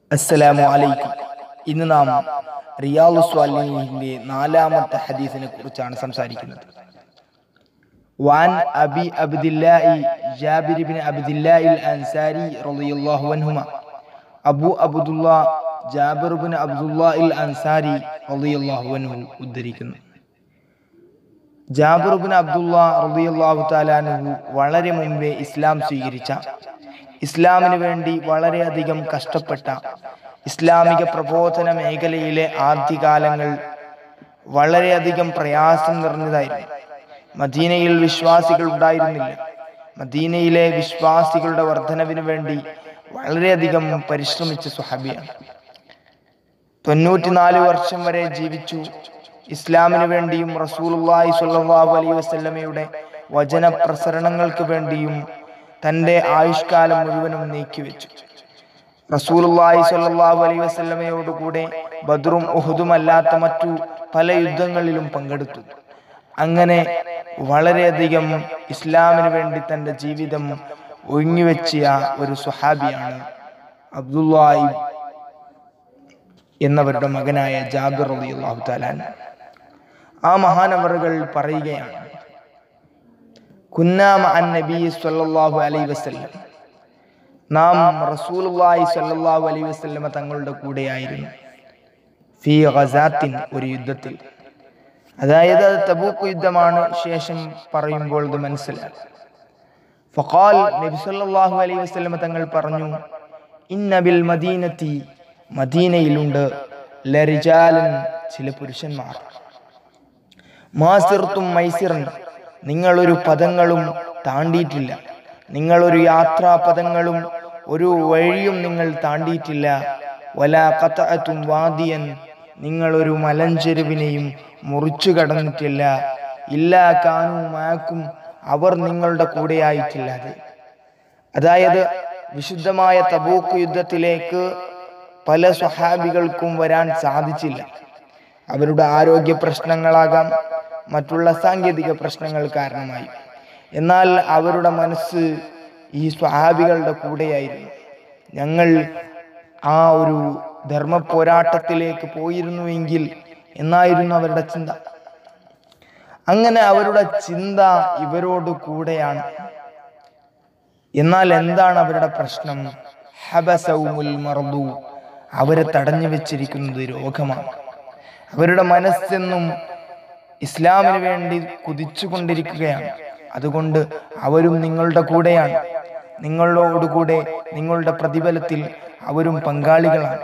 അസ്സലാമു അലൈക്കും ഇന്ന് നാം റിയാലു സ്വാലിഹിന്റെ നാലാമത്തെ ഹദീസിനെ കുറിച്ചാണ് സംസാരിക്കുന്നത് വാൻ അബി അബ്ദില്ലാഹി ജാബിർ ഇബ്നു അബ്ദില്ലാഹിൽ അൻസാരി റളിയല്ലാഹു അൻഹുമ അബു അബ്ദുല്ലാ ജാബിർ ഇബ്നു അബ്ദുല്ലാഹിൽ അൻസാരി റളിയല്ലാഹു അൻഹു ഉദ്ധരിക്കുന്നു ജാബിർ ഇബ്നു അബ്ദുല്ലാ റളിയല്ലാഹു തആല അൻഹു വളരെ മുമ്പേ ഇസ്ലാം സ്വീകരിച്ച ഇസ്ലാമിന് വേണ്ടി വളരെയധികം കഷ്ടപ്പെട്ട ഇസ്ലാമിക പ്രബോധന മേഖലയിലെ ആദ്യകാലങ്ങൾ വളരെയധികം പ്രയാസം നിറഞ്ഞതായിരുന്നു മദീനയിൽ വിശ്വാസികൾ ഉണ്ടായിരുന്നില്ല മദീനയിലെ വിശ്വാസികളുടെ വർധനവിന് വേണ്ടി വളരെയധികം പരിശ്രമിച്ച സുഹബിയാണ് തൊണ്ണൂറ്റിനാല് വർഷം വരെ ജീവിച്ചു ഇസ്ലാമിന് വേണ്ടിയും റസൂലുള്ളാഹി സ്വല്ലല്ലാഹു അലൈഹി വസല്ലമയുടെ വചന പ്രസരണങ്ങൾക്ക് വേണ്ടിയും തന്റെ ആയുഷ്കാലം മുഴുവനും നീക്കിവെച്ചു റസൂലുള്ളാഹി സ്വല്ലല്ലാഹു അലൈഹി വസല്ലമയോട് കൂടെ ബദ്റും ഉഹുദും അല്ലാത്ത മറ്റു പല യുദ്ധങ്ങളിലും പങ്കെടുത്തു അങ്ങനെ വളരെയധികം ഇസ്ലാമിന് വേണ്ടി തന്റെ ജീവിതം ഒഴിഞ്ഞുവെച്ചിയ ഒരു സുഹാബിയാണ് അബ്ദുല്ലാഹി എന്നവരുടെ മകനായ ജാബിർ റളിയല്ലാഹു തആല ആ മഹാനവറുകൾ പറയുകയാണ് കുന്നാമ അൻ നബി സല്ലല്ലാഹു അലൈഹി വസല്ലം നാം റസൂലുള്ളാഹി സല്ലല്ലാഹു അലൈഹി വസല്ലമ തങ്ങളുടെ കൂടെയായിരുന്നു ഫീ ഗസാത്തിൻ ഒരു യുദ്ധത്തിൽ അതായത് അത് തബൂക്ക് യുദ്ധമാണ് ശേഷം പറയുമ്പോൾ ഇത് മനസ്സിലാകും ഫഖാൽ നബി സല്ലല്ലാഹു അലൈഹി വസല്ലമ തങ്ങൾ പറഞ്ഞു ഇന്ന ബിൽ മദീനത്തി മദീനയിലുണ്ട് ലരിജാലൻ ചില പുരുഷന്മാർ മാസിർത്തും മൈസിറൻ നിങ്ങളൊരു പദങ്ങളും താണ്ടിയിട്ടില്ല നിങ്ങളൊരു യാത്രാ പദങ്ങളും ഒരു വഴിയും നിങ്ങൾ താണ്ടിയിട്ടില്ല വല കത്തഅത്തും വാദിയൻ നിങ്ങളൊരു മലഞ്ചെരുവിനെയും മുറിച്ചു കടന്നിട്ടില്ല ഇല്ലാ കാനും മാക്കും അവർ നിങ്ങളുടെ കൂടെയായിട്ടില്ലാതെ അതായത് വിശുദ്ധമായ തബൂക്ക് യുദ്ധത്തിലേക്ക് പല സ്വഹാബികൾക്കും വരാൻ സാധിച്ചില്ല അവരുടെ ആരോഗ്യ പ്രശ്നങ്ങളാകാം മറ്റുള്ള സാങ്കേതിക പ്രശ്നങ്ങൾ കാരണമായി എന്നാൽ അവരുടെ മനസ്സ് ഈ സ്വഹാബികളുടെ കൂടെയായിരുന്നു ഞങ്ങൾ ആ ഒരു ധർമ്മ പോരാട്ടത്തിലേക്ക് പോയിരുന്നുവെങ്കിൽ എന്നായിരുന്നു അവരുടെ ചിന്ത അങ്ങനെ അവരുടെ ചിന്ത ഇവരോട് കൂടെയാണ് എന്നാൽ എന്താണ് അവരുടെ പ്രശ്നം ഹബസൗമുൽ മർദു അവരെ തടഞ്ഞു വെച്ചിരിക്കുന്നത് രോഗമാണ് അവരുടെ മനസ്സെന്നും ഇസ്ലാമിന് വേണ്ടി കുതിച്ചുകൊണ്ടിരിക്കുകയാണ് അതുകൊണ്ട് അവരും നിങ്ങളുടെ കൂടെയാണ് നിങ്ങളോടുകൂടെ നിങ്ങളുടെ പ്രതിഫലത്തിൽ അവരും പങ്കാളികളാണ്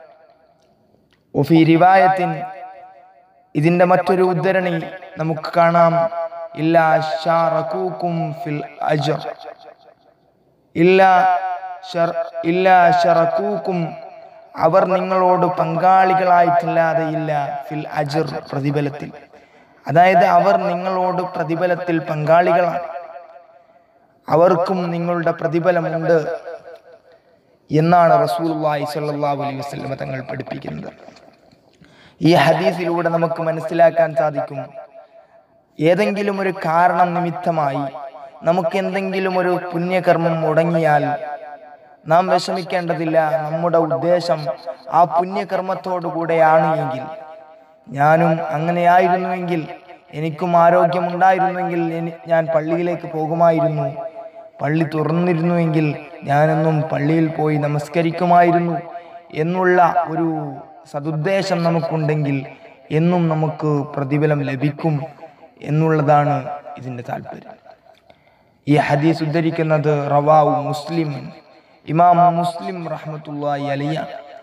ഒഫി റിവായത്തിൻ ഇതിന്റെ മറ്റൊരു ഉദ്ധരണി നമുക്ക് കാണാം ഇല്ലാ ഷാറകൂക്കും ഫിൽ അജർ ഇല്ലാ ഷർ ഇല്ലാ ഷറക്കൂക്കും അവർ നിങ്ങളോട് പങ്കാളികളായിട്ടില്ലാതെ ഇല്ല ഫിൽ അജർ പ്രതിഫലത്തിൽ അതായത് അവർ നിങ്ങളോട് പ്രതിഫലത്തിൽ പങ്കാളികളാണ് അവർക്കും നിങ്ങളുടെ പ്രതിഫലമുണ്ട് എന്നാണ് റസൂലുള്ളാഹി സ്വല്ലല്ലാഹു അലൈഹി വസല്ലമ തങ്ങൾ പഠിപ്പിക്കുന്നത് ഈ ഹദീസിലൂടെ നമുക്ക് മനസ്സിലാക്കാൻ സാധിക്കും ഏതെങ്കിലും ഒരു കാരണം നിമിത്തമായി നമുക്ക് എന്തെങ്കിലും ഒരു പുണ്യകർമ്മം മുടങ്ങിയാൽ നാം വിഷമിക്കേണ്ടതില്ല നമ്മുടെ ഉദ്ദേശം ആ പുണ്യകർമ്മത്തോടു കൂടെയാണ് എങ്കിൽ ഞാനും അങ്ങനെയായിരുന്നുവെങ്കിൽ എനിക്കും ആരോഗ്യമുണ്ടായിരുന്നുവെങ്കിൽ ഞാൻ പള്ളിയിലേക്ക് പോകുമായിരുന്നു പള്ളി തുറന്നിരുന്നുവെങ്കിൽ ഞാനെന്നും പള്ളിയിൽ പോയി നമസ്കരിക്കുമായിരുന്നു എന്നുള്ള ഒരു സതുദ്ദേശം നമുക്കുണ്ടെങ്കിൽ എന്നും നമുക്ക് പ്രതിഫലം ലഭിക്കും എന്നുള്ളതാണ് ഇതിൻ്റെ താല്പര്യം ഈ ഹദീസ് ഉദ്ധരിക്കുന്നത് റവാവു മുസ്ലിം ഇമാം മുസ്ലിം റഹ്മത്തുള്ളാഹി അലിയ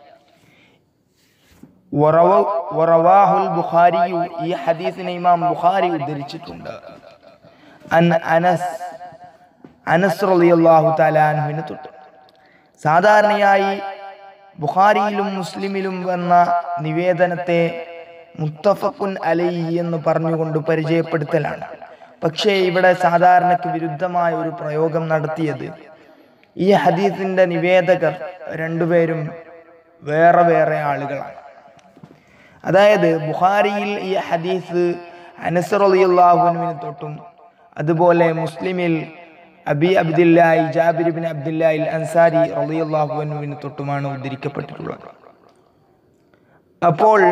വറവാഹുൽ ബുഖാരിയു ഈ ഹദീസിനെ ഇമാം ബുഖാരി ഉദ്ധരിച്ചിട്ടുണ്ട് അൻ അനസ് അനസ് റളിയല്ലാഹു തആല അൻഹുവിനെ തൊട്ട് സാധാരണയായി ബുഖാരിയിലും മുസ്ലിമിലും വന്ന നിവേദനത്തെ മുത്തഫഖുൻ അലൈഹി എന്ന് പറഞ്ഞുകൊണ്ട് പരിചയപ്പെടുത്തലാണ് പക്ഷേ ഇവിടെ സാധാരണക്ക് വിരുദ്ധമായ ഒരു പ്രയോഗം നടത്തിയത് ഈ ഹദീസിന്റെ നിവേദകർ രണ്ടുപേരും വേറെ വേറെ ആളുകളാണ് അതായത് ബുഖാരിയിൽ ഈ ഹദീസ് അനസർ അലിയുല്ലാഹുവിനെ തൊട്ടും അതുപോലെ മുസ്ലിമിൽ അബി അബ്ദുല്ലായി ജാബിർ ബിൻ അബ്ദുല്ലായി അൻസാരി റളിയല്ലാഹു അൻഹുവിന് തൊട്ടുമാണ് ഉദ്ധരിക്കപ്പെട്ടിട്ടുള്ളത് അപ്പോൾ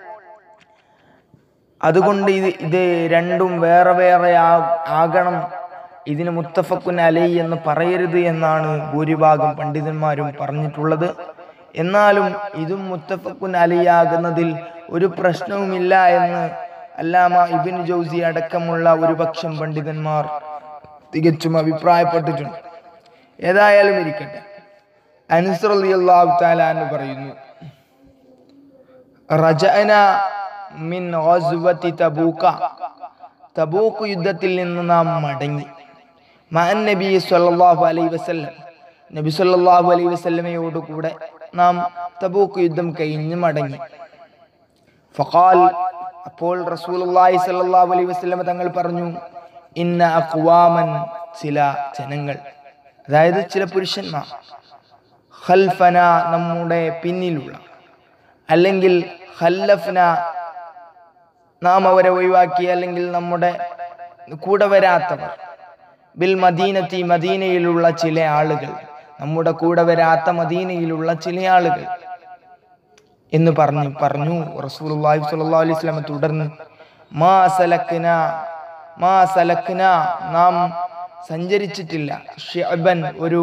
അതുകൊണ്ട് ഇത് ഇത് രണ്ടും വേറെ വേറെ ആ- ആകണം ഇതിന് മുത്തഫക്കുൻ അലൈ എന്ന് പറയരുത് എന്നാണ് ഭൂരിഭാഗം പണ്ഡിതന്മാരും പറഞ്ഞിട്ടുള്ളത് എന്നാലും ഇതും മുത്തഫക്കുൻ അലിയാകുന്നതിൽ ഒരു പ്രശ്നവുമില്ല എന്ന് അല്ലാമ ഇബിൻ ജൗസി അടക്കമുള്ള ഒരു പക്ഷം പണ്ഡിതന്മാർ തികച്ചും അഭിപ്രായപ്പെട്ടിട്ടുണ്ട് ഏതായാലും ഇരിക്കട്ടെ അൻസർ അള്ളാഹു താലാന്ന് പറയുന്നു റജഅന മിൻ ഗസ്വതി തബൂക തബൂക്ക് യുദ്ധത്തിൽ നിന്ന് നാം മടങ്ങി മഅൻ നബി സല്ലല്ലാഹു അലൈഹി വസല്ലം നബി സല്ലല്ലാഹു അലൈഹി വസല്ലമയോട് കൂടെ നാം തബൂക്ക് യുദ്ധം കഴിഞ്ഞ് മടങ്ങി ഫഖാൽ അപ്പോൾ റസൂലുള്ളാഹി സ്വല്ലല്ലാഹു അലൈഹി വസല്ലമ തങ്ങൾ പറഞ്ഞു ഇന്ന അഖ്വാമൻ ചില ജനങ്ങൾ അതായത് ചില പുരുഷന്മാർ ഖൽഫന നമ്മുടെ പിന്നിലുള്ള അല്ലെങ്കിൽ ഖല്ലഫ്ന നാം അവരെ ഒഴിവാക്കി അല്ലെങ്കിൽ നമ്മുടെ കൂടെ വരാത്തവർ ബിൽ മദീനത്തി മദീനയിലുള്ള ചില ആളുകൾ നമ്മുടെ കൂടെ വരാത്ത മദീനയിലുള്ള ചില ആളുകൾ എന്ന് പറഞ്ഞു പറഞ്ഞു റസൂലുള്ളാഹി സ്വല്ലല്ലാഹു അലൈഹി വസല്ലം തുടർന്ന് മാ സലക്ന മാ സലക്ന നാം സഞ്ചരിച്ചിട്ടില്ല ഷിഅബൻ ഒരു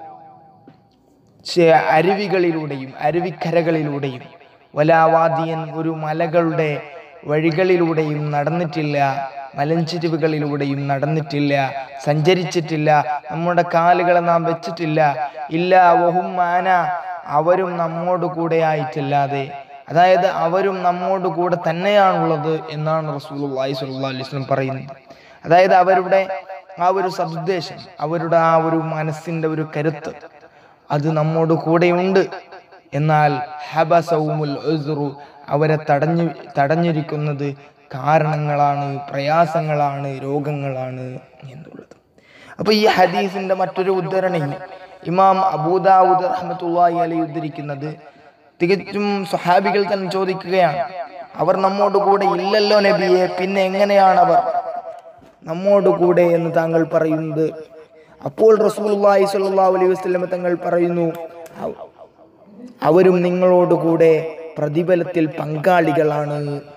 ചെ- അരുവികളിലൂടെയും അരുവിക്കരകളിലൂടെയും വലാവാദിയൻ ഒരു മലകളുടെ വഴികളിലൂടെയും നടന്നിട്ടില്ല മലഞ്ചെരിവുകളിലൂടെയും നടന്നിട്ടില്ല സഞ്ചരിച്ചിട്ടില്ല നമ്മുടെ കാലുകളെ നാം വെച്ചിട്ടില്ല ഇല്ല വഹും മാന അവരും നമ്മോട് കൂടെ ആയിട്ടില്ലാതെ അതായത് അവരും നമ്മോട് കൂടെ തന്നെയാണുള്ളത് എന്നാണ് റസൂലുള്ളാഹി സ്വല്ലല്ലാഹു അലൈഹി വസല്ലം പറയുന്നത് അതായത് അവരുടെ ആ ഒരു സതുദ്ദേശം അവരുടെ ആ ഒരു മനസ്സിന്റെ ഒരു കരുത്ത് അത് നമ്മോട് കൂടെയുണ്ട് എന്നാൽ ഹബസൗമുൽ ഉസ്റു അവരെ തടഞ്ഞു തടഞ്ഞിരിക്കുന്നത് കാരണങ്ങളാണ് പ്രയാസങ്ങളാണ് രോഗങ്ങളാണ് എന്നുള്ളത് അപ്പൊ ഈ ഹദീസിന്റെ മറ്റൊരു ഉദ്ധരണി ഇമാം അബൂദാവുദ് റഹ്മത്തുള്ളാഹി അലൈഹി ഉദ്ധരിക്കുന്നത് തികച്ചും സ്വഹാബികൾ തന്നെ ചോദിക്കുകയാണ് അവർ നമ്മോട് കൂടെ ഇല്ലല്ലോ നബിയെ പിന്നെ എങ്ങനെയാണ് അവർ നമ്മോട് കൂടെ എന്ന് താങ്കൾ പറയുന്നത് അപ്പോൾ റസൂലുള്ളാഹി സ്വല്ലല്ലാഹു അലൈഹി വസല്ലം തങ്ങൾ പറയുന്നു "അവ- അവരും നിങ്ങളോട് കൂടെ പ്രതിഫലത്തിൽ പങ്കാളികളാണ്